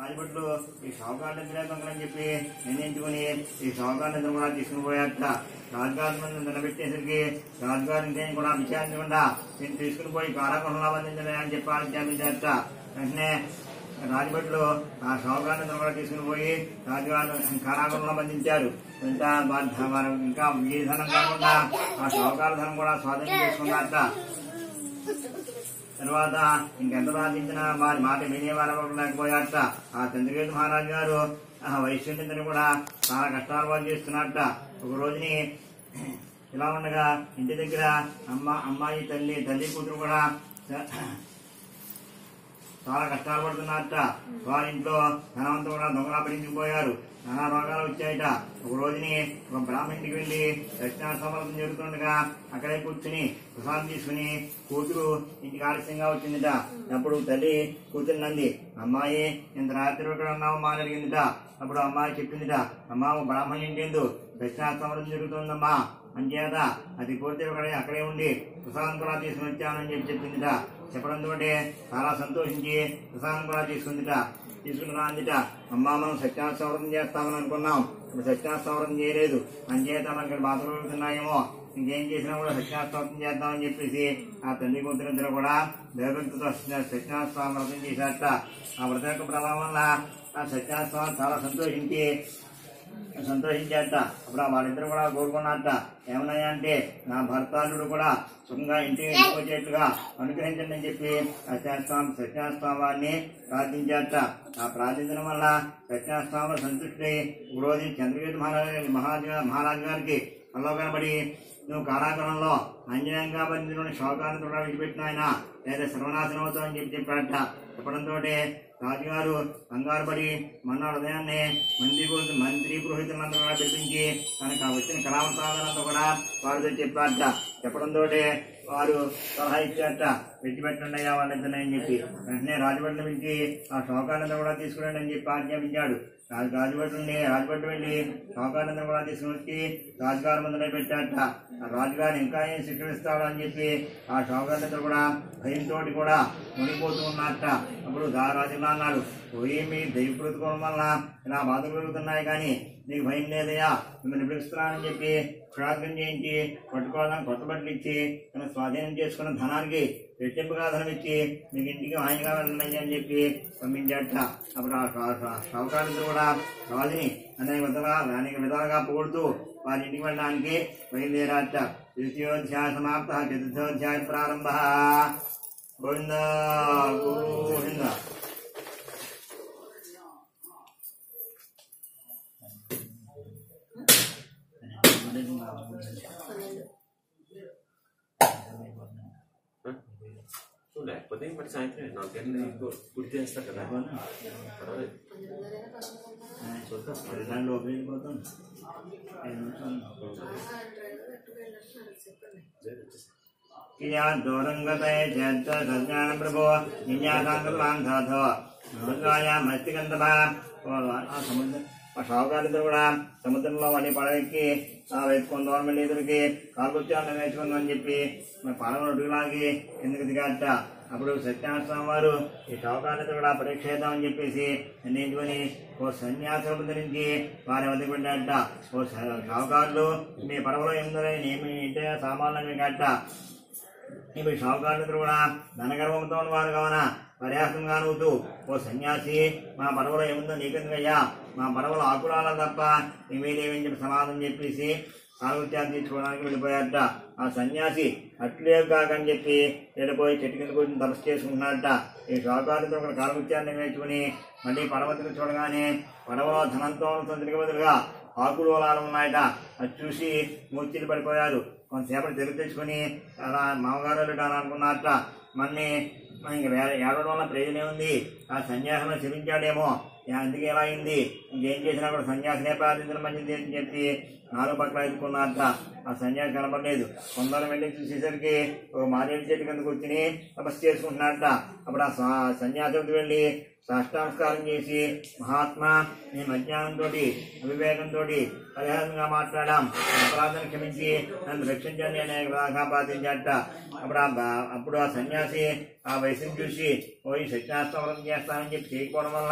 రాజభట్లు ఈ షావుకారు నిద్ర దొంగలని చెప్పి నిర్ణయించుకుని ఈ షావుకారు నిద్ర కూడా తీసుకుని పోయాట రాజుగారి ముందు నిలబెట్టేసరికి రాజుగారి ఇంకేం కూడా విచారించకుండా నేను తీసుకుని పోయి కారాకొండలా బంధించలే అని చెప్పి ఆజ్ఞాపించారట వెంటనే రాజభట్లు ఆ షావుకారు నిద్ర కూడా తీసుకుని పోయి రాజుగారు కారాకొండలో బంధించారు ఇంకా వారి- వారు ఇంకా ఈ ధనం కాకుండా ఆ షావుకారు ధనం కూడా స్వాధీనం చేసుకున్నారట తర్వాత ఇంకెంత బాధించినా వారి మాట వినేవారు లేకపోయాట ఆ చంద్రకేతు మహారాజు గారు ఆ వైశ్యుని కూడా చాలా కష్టాలు పాలు చేస్తున్నట్ట ఒక రోజుని ఇలా ఉండగా ఇంటి దగ్గర అమ్మ అమ్మాయి తల్లి తల్లి కూతురు కూడా చాలా కష్టాలు పడుతున్నారట వారి ఇంట్లో ధనవంతం కూడా దొంగలా పడించిపోయారు నానా రోగాలు వచ్చాయట ఒక రోజుని ఒక బ్రాహ్మణికి వెళ్లి దక్షిణాశ్రమం జరుగుతుండగా అక్కడే కూర్చుని ప్రసాదం తీసుకుని కూతురు ఇంటికి ఆలస్యంగా వచ్చిందిట అప్పుడు తల్లి కూతురు నంది అమ్మాయి ఇంత రాత్రి ఇక్కడ ఉన్నావు మా అని అడిగిందిట అప్పుడు అమ్మాయి చెప్పిందిట అమ్మా ఓ బ్రాహ్మణి ఇంటేందు దక్షిణాశ్రమం జరుగుతుందమ్మా అంచేత అది పూర్తి అక్కడే అక్కడే ఉండి ప్రసాదం కూడా తీసుకుని వచ్చానని చెప్పి చెప్పిందిట చెప్పడంతో చాలా సంతోషించి ప్రసాదం కూడా తీసుకుందిట తీసుకుని రాందిట అమ్మా మనం సత్యాస్తవరం చేస్తామని అనుకున్నాం ఇప్పుడు సత్యాస్తవరం చేయలేదు అంచేత మనకి బాధలు పెడుతున్నాయేమో ఇంకేం చేసినా కూడా సత్యాస్తవరం చేద్దామని చెప్పేసి ఆ తల్లి కూతురిద్దరు కూడా దేవభక్తితో సత్యాస్తవం వ్రతం చేశారట ఆ వ్రతం యొక్క ప్రభావం వల్ల ఆ సత్యాస్తవం చాలా సంతోషించి సంతోషించాట అప్పుడు ఆ వాళ్ళిద్దరు కూడా కోరుకున్నారట ఏమన్నాయా అంటే నా భర్తాళుడు కూడా సుఖంగా ఇంటికి ఇంటికి వచ్చేట్టుగా అనుగ్రహించండి అని చెప్పి సత్యాస్వామి సత్యాస్వామి వారిని ప్రార్థించారట ఆ ప్రార్థించడం వల్ల సత్యాస్వామి సంతృష్టి ఒక రోజు చంద్రకేతు మహారాజు మహారాజు మహారాజు గారికి కల్లో కనబడి నువ్వు కారాగృహంలో అంజనంగా బంధించిన శోకాన్ని కూడా విడిపెట్టిన ఆయన లేదా సర్వనాశనం అవుతావు అని చెప్పి చెప్పాడట చెప్పడంతో రాజుగారు కంగారు పడి మొన్న ఉదయాన్నే మంత్రి పురోహితు- మంత్రి పురోహితులందరూ కూడా పిలిపించి తనకు ఆ వచ్చిన కళావతారంతా కూడా వారితో చెప్పారట చెప్పడంతో వారు సలహా ఇచ్చారట విడిచిపెట్టండి అయ్యా వాళ్ళిద్దరిని అని చెప్పి వెంటనే రాజభట్లు పిలిచి ఆ శోకానంద కూడా తీసుకురండి అని చెప్పి ఆజ్ఞాపించాడు రాజు రాజభట్లు రాజభట్లు వెళ్ళి శోకానంద కూడా తీసుకుని వచ్చి రాజుగారి ముందర పెట్టారట ఆ రాజుగారు ఇంకా ఏం శిక్షిస్తాడు అని చెప్పి ఆ శోకానంద కూడా భయంతో కూడా మునిగిపోతూ ఉన్నట్ట అప్పుడు దా రాజులా అన్నాడు పోయి మీ దైవకృతుకోవడం వల్ల ఇలా బాధలు పెరుగుతున్నాయి కానీ నీకు భయం లేదయ్యా మిమ్మల్ని పిలుస్తున్నానని చెప్పి క్షురాగ్రం చేయించి పట్టుకోవడానికి కొత్త బట్టలు ఇచ్చి తన స్వాధీనం చేసుకున్న ధనానికి రెట్టింపుగా ధనం ఇచ్చి మీకు ఇంటికి హాయిగా వెళ్ళండి అని చెప్పి పంపించాట అప్పుడు ఆ షౌకాలందరూ కూడా రాజుని అనేక విధాలుగా అనేక విధాలుగా పొగుడుతూ వారి ఇంటికి వెళ్ళడానికి బయలుదేరాట ద్వితీయోధ్యాయ సమాప్త చతుర్థోధ్యాయ ప్రారంభ గోవింద గోవింద సో లేకపోతే మరి సాయంత్రం నాలుగు గంటలు పూర్తి చేస్తారు కదా పర్వాలేదు చూద్దాం పది గంటలు ఉపయోగపోతాం ఐదు నిమిషాలు క్రియా దూరంగతే చేత సజ్ఞాన ప్రభో నిన్యాసాంగర్వాంధాథో మృగాయ మస్తిగంధభ ఆ సముద్రం ఆ షావుకారిద్దరు కూడా సముద్రంలో వాడి పడవెక్కి ఆ వేసుకొని దూరం వెళ్ళి ఎదురుకి కాలుకొచ్చాను వేసుకుందాం అని చెప్పి మన పడవ అడుగులాగి కిందకి దిగాట అప్పుడు సత్యనారాయణ వారు ఈ షావుకారితో కూడా పరీక్ష చేద్దామని చెప్పేసి నిర్ణయించుకొని ఓ సన్యాసులు ధరించి వారి వద్దకు వెళ్ళాట ఓ షావుకారులు మీ పడవలో ఏముందో ఏమి ఇంటే సామాన్లు మీకు అట్ట ఇప్పుడు షావుకారులందరూ కూడా ధనగర్వంతో ఉన్నవారు కావున పర్యాసంగా నవ్వుతూ ఓ సన్యాసి మా పడవలో ఏముందో నీకెందుకయ్యా మా పడవలో ఆకురాల తప్ప నీవేదేమని చెప్పి సమాధానం చెప్పేసి కాలుత్యాలు తీసుకోవడానికి వెళ్ళిపోయారట ఆ సన్యాసి అట్లే కాకని చెప్పి వెళ్ళిపోయి చెట్టు కింద కూర్చొని తపస్సు చేసుకుంటున్నారట ఈ షావుకారులతో కూడా కాలుత్యాన్ని వేసుకుని మళ్ళీ పడవతిని చూడగానే పడవలో ధనంతో తిరిగి బదులుగా ఆకులు అలాలు ఉన్నాయట అది చూసి మూర్చిలు పడిపోయారు కొంతసేపటి తెరుగు తెచ్చుకొని అలా మామగారు వెళ్ళాను అనుకున్నారట మన్ని ఇంక వేరే ఏడవడం వల్ల ప్రయోజనం ఉంది ఆ సన్యాసం శరించాడేమో అందుకే ఎలా అయింది ఇంకేం చేసినా కూడా సన్యాసనే ప్రార్థించడం మంచిది అని చెప్పి నాలుగు పక్కల ఎదుర్కొన్నారట ఆ సన్యాసి కనపడలేదు కొందరు వెళ్ళి చూసేసరికి ఒక మాదేవి చెట్టు కింద కూర్చుని తపస్సు చేసుకుంటున్నారట అప్పుడు ఆ స- సన్యాసి వెళ్ళి సాష్టాంస్కారం చేసి మహాత్మా నేను అజ్ఞానంతో అవివేకంతో పరిహారంగా మాట్లాడాం అపరాధాన్ని క్షమించి నన్ను రక్షించండి అనే విధంగా ప్రార్థించాట అప్పుడు ఆ బా- అప్పుడు ఆ సన్యాసి ఆ వయసుని చూసి పోయి సత్యాస్తవరం చేస్తానని చెప్పి చేయకపోవడం వల్ల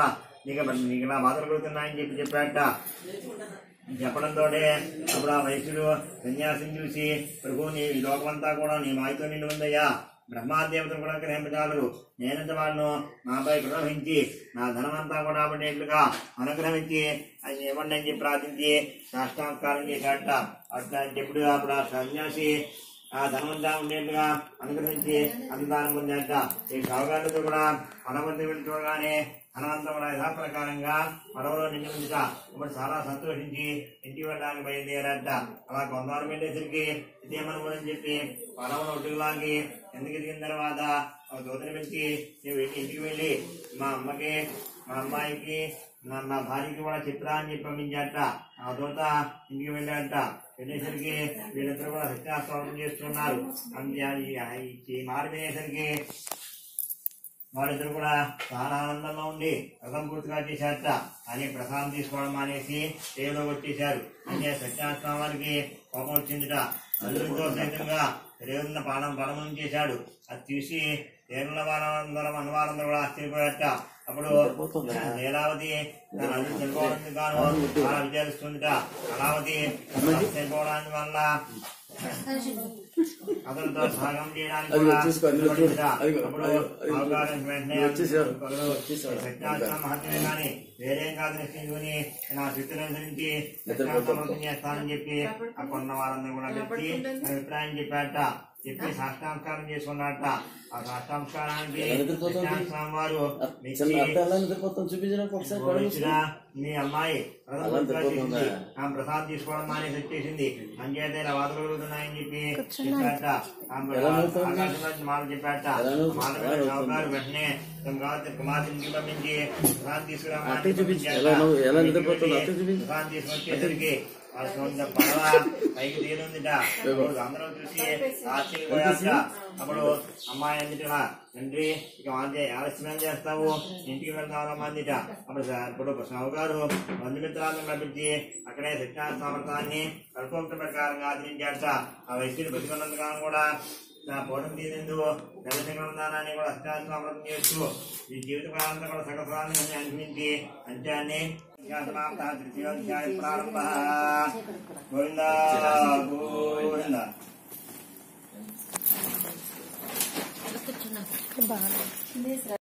నీకు నీకు నా బాధలు కలుగుతున్నాయని చెప్పి చెప్పాట చెప్పడంతో అప్పుడు ఆ వైశ్యుడు సన్యాసం చూసి ప్రభు నీ ఈ లోకమంతా కూడా నీ మాయతో నిండి ఉందయ్యా బ్రహ్మాదేవతలు కూడా గ్రహింపజాలరు నేనంత వాడును నాపై ప్రవహించి నా ధనమంతా కూడా పడేట్లుగా అనుగ్రహించి అది ఇవ్వండి అని చెప్పి ప్రార్థించి సాష్టాంకారం చేశాట అట్లా ఎప్పుడు అప్పుడు ఆ సన్యాసి ఆ ధనవంతా ఉండేట్టుగా అనుగ్రహించి అనుదానం పొందాట ఈ షావుకారులతో కూడా పడవద్ద వెళ్ళి చూడగానే ధనవంతా కూడా యథాప్రకారంగా పడవలో నిండి ఉందిట ఇప్పుడు చాలా సంతోషించి ఇంటికి వెళ్ళడానికి బయలుదేరాట అలా కొంతవరకు వెళ్ళేసరికి ఇదేమనుకోని చెప్పి పడవను ఒడ్డులాగి ఎందుకు దిగిన తర్వాత ఒక దూతని పెంచి నువ్వు వెళ్ళి ఇంటికి వెళ్ళి మా అమ్మకి మా అమ్మాయికి నా నా భార్యకి కూడా చిత్రా అని చెప్పి పంపించాట ఆ దూత ఇంటికి వెళ్ళాట వెళ్ళేసరికి వీళ్ళిద్దరు కూడా సత్యాస్వాదం చేస్తున్నారు అంతే ఈ మాట వినేసరికి వాళ్ళిద్దరు కూడా చాలా ఆనందంగా ఉండి రథం పూర్తిగా చేశారట అని ప్రసాదం తీసుకోవడం మానేసి సేవలో వచ్చేశారు అంటే సత్యాస్వామానికి కోపం వచ్చిందిట అల్లుడితో సైతంగా రేవున్న పానం పడమం చేశాడు అది చూసి తేరుల వాళ్ళందరం అన్నవారందరూ కూడా ఆశ్చర్యపోయారట అప్పుడు లీలావతి తన అల్లుడు చనిపోవడానికి గాను చాలా విచారిస్తుందిట కళావతి చనిపోవడానికి వల్ల అతనితో సహగం చేయడానికి అది కూడా వచ్చేసుకో, అందులో చూడు. ఇష్టపడిందిట. అదిగో, అప్పుడు అదిగో, అదిగో. అవగాహన వెంటనే వచ్చేసారు. ఒకరు వచ్చేసారు. సత్యాస్త్రం మహత్యమే కానీ వేరేం కాదు నిశ్చయించుకుని నా శక్తిని అనుసరించి నిద్రపోతాం. సత్యాస్త్రం చేస్తానని చెప్పి అక్కడ ఉన్న వారందరూ కూడా పెట్టి అభిప్రాయం చెప్పాట చెప్పి సాష్టాంకారం చేసుకున్నట్ట ఆ సాష్టాంకారానికి ఎలా నిద్రపోతుంది? సత్యాస్త్రం వారు మెచ్చి చిన్న అర్థం ఎలా నిద్రపోతాం చూపించడానికి ఒకసారి ఓ పడవ వచ్చిన మీ అమ్మాయి రథం అలా పూర్తిగా నిద్రపోతుందా? చేసింది. ఆమె ప్రసాద్ తీసుకోవడం మానేసి వచ్చేసింది అంచేత ఇలా వాదలు కలుగుతున్నాయని చెప్పి చెప్పాట ఆమె ఎలా నవ్వుతోంది? ఆకాశం నుంచి మాట చెప్పాట ఎలా నవ్వుతోంది? మాట ఎలా నవ్వుతోంది? షావుకారు వెంటనే తమ కుమార్తె కుమార్తెని పంపించి ప్రసాద్ తీసుకురామని అటే చూపించు. పంపించాట. ఎలా నవ్వు- ఎలా ఇంటికి నిద్రపోతుందో వెళ్ళి అటే చూపించు. ప్రసాద్ తీసుకొచ్చేసరికి ఆ సొంత పడవ పైకి తీరుందిట అప్పుడు అందరూ చూసి ఆశ్చర్యపోయాట అప్పుడు అమ్మాయి అందుట తండ్రి ఇక మాదే ఆలస్యం చేస్తావు ఇంటికి వెళ్తావా అందిట అప్పుడు స- ఇప్పుడు సావుగారు బంధుమిత్రాలను పంపించి అక్కడే శిక్షా సమర్థాన్ని కల్పోక్త ప్రకారంగా ఆచరించాట ఆ వైద్యులు బతికున్నంతకాలం కూడా నా పూర్వం తీరేందు నెలసంగదానాన్ని కూడా అష్టాశ్రామృతం చేస్తూ ఈ జీవిత కాలంతో కూడా సకసాన్ని అనిపించి అంత్యాన్ని తృతీయోధ్యాయ ప్రారంభ గోవింద గోవింద బాగా